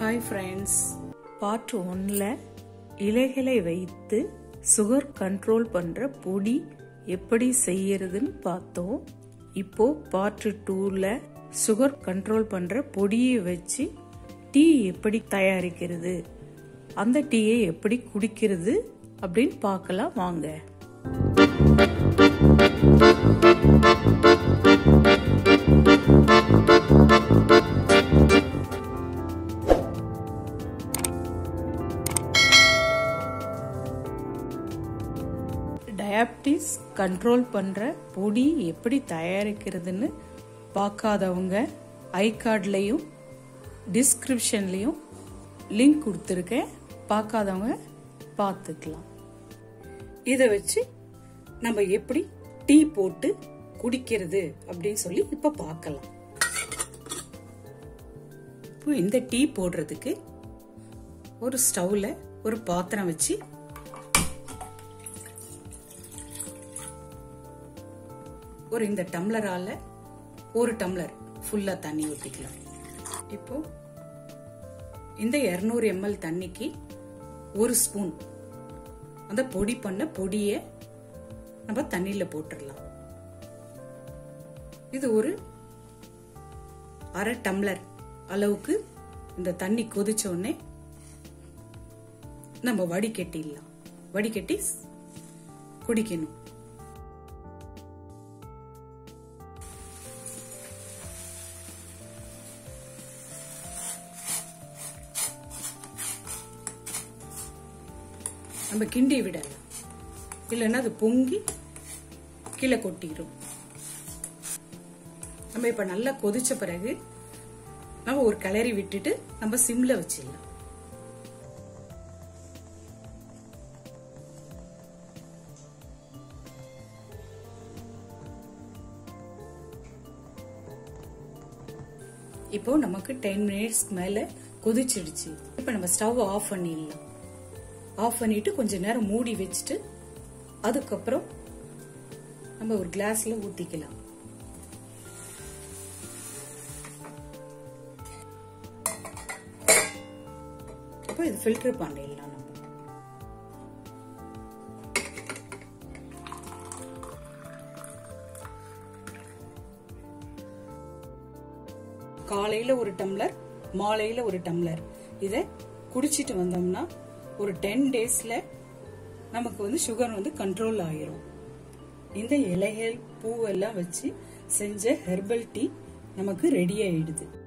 hi friends part ஒன்ல இலைகளை வைத்து சுகர் கண்ட்ரோல் பண்ற பொடி எப்படி செய்யறதுன்னு பார்த்தோம் இப்போ பார்ட் டூல சுகர் கண்ட்ரோல் பண்ற பொடியை வச்சு டீ எப்படி தயாரிக்கிறது அந்த டீயை எப்படி குடிக்கிறது அப்படின்னு பார்க்கலாம் வாங்க டயாபிட்டிஸ் கண்ட்ரோல் பண்ணுற பொடி எப்படி தயாரிக்கிறதுன்னு பார்க்காதவங்க ஐ கார்ட்லேயும் டிஸ்கிரிப்ஷன்லேயும் லிங்க் கொடுத்துருக்கேன் பார்க்காதவங்க பார்த்துக்கலாம் இதை வச்சு நம்ம எப்படி டீ போட்டு குடிக்கிறது அப்படின்னு சொல்லி இப்போ பார்க்கலாம் இப்போ இந்த டீ போடுறதுக்கு ஒரு ஸ்டவ்ல ஒரு பாத்திரம் வச்சு ஒரு இந்த டம்ளரால ஒரு டம்ளர் ஃபுல்லா தண்ணி ஊற்றிக்கலாம் இப்போ இந்த இரநூறு எம்எல் தண்ணிக்கு ஒரு ஸ்பூன் அந்த பொடி பண்ண பொடியை நம்ம தண்ணியில போட்டுடலாம் இது ஒரு அரை டம்ளர் அளவுக்கு இந்த தண்ணி கொதிச்ச உடனே நம்ம வடிகட்டிடலாம் வடிகட்டி குடிக்கணும் நம்ம கிண்டி விடலாம் இல்லைன்னா அது பொங்கி கீழே கொட்டிடும் நம்ம இப்ப நல்லா கொதிச்ச பிறகு நம்ம ஒரு கிளறி விட்டுட்டு நம்ம சிம்ல வச்சிடலாம் இப்போ நமக்கு டென் மினிட்ஸ்க்கு மேல கொதிச்சிடுச்சு இப்ப நம்ம ஸ்டவ் ஆஃப் பண்ணிடலாம் ஆஃப் பண்ணிட்டு கொஞ்ச நேரம் மூடி வச்சுட்டு அதுக்கப்புறம் நம்ம ஒரு கிளாஸ்ல ஊத்திக்கலாம் அப்போ இது ஃபில்டர் பண்ணிடலாம் நம்ம காலையில ஒரு டம்ளர் மாலையில ஒரு டம்ளர் இத குடிச்சிட்டு வந்தோம்னா ஒரு டென் டேஸ்ல நமக்கு வந்து சுகர் வந்து கண்ட்ரோல் ஆயிரும் இந்த இலைகள் பூவெல்லாம் வச்சு செஞ்ச ஹெர்பல் டீ நமக்கு ரெடி ஆயிடுது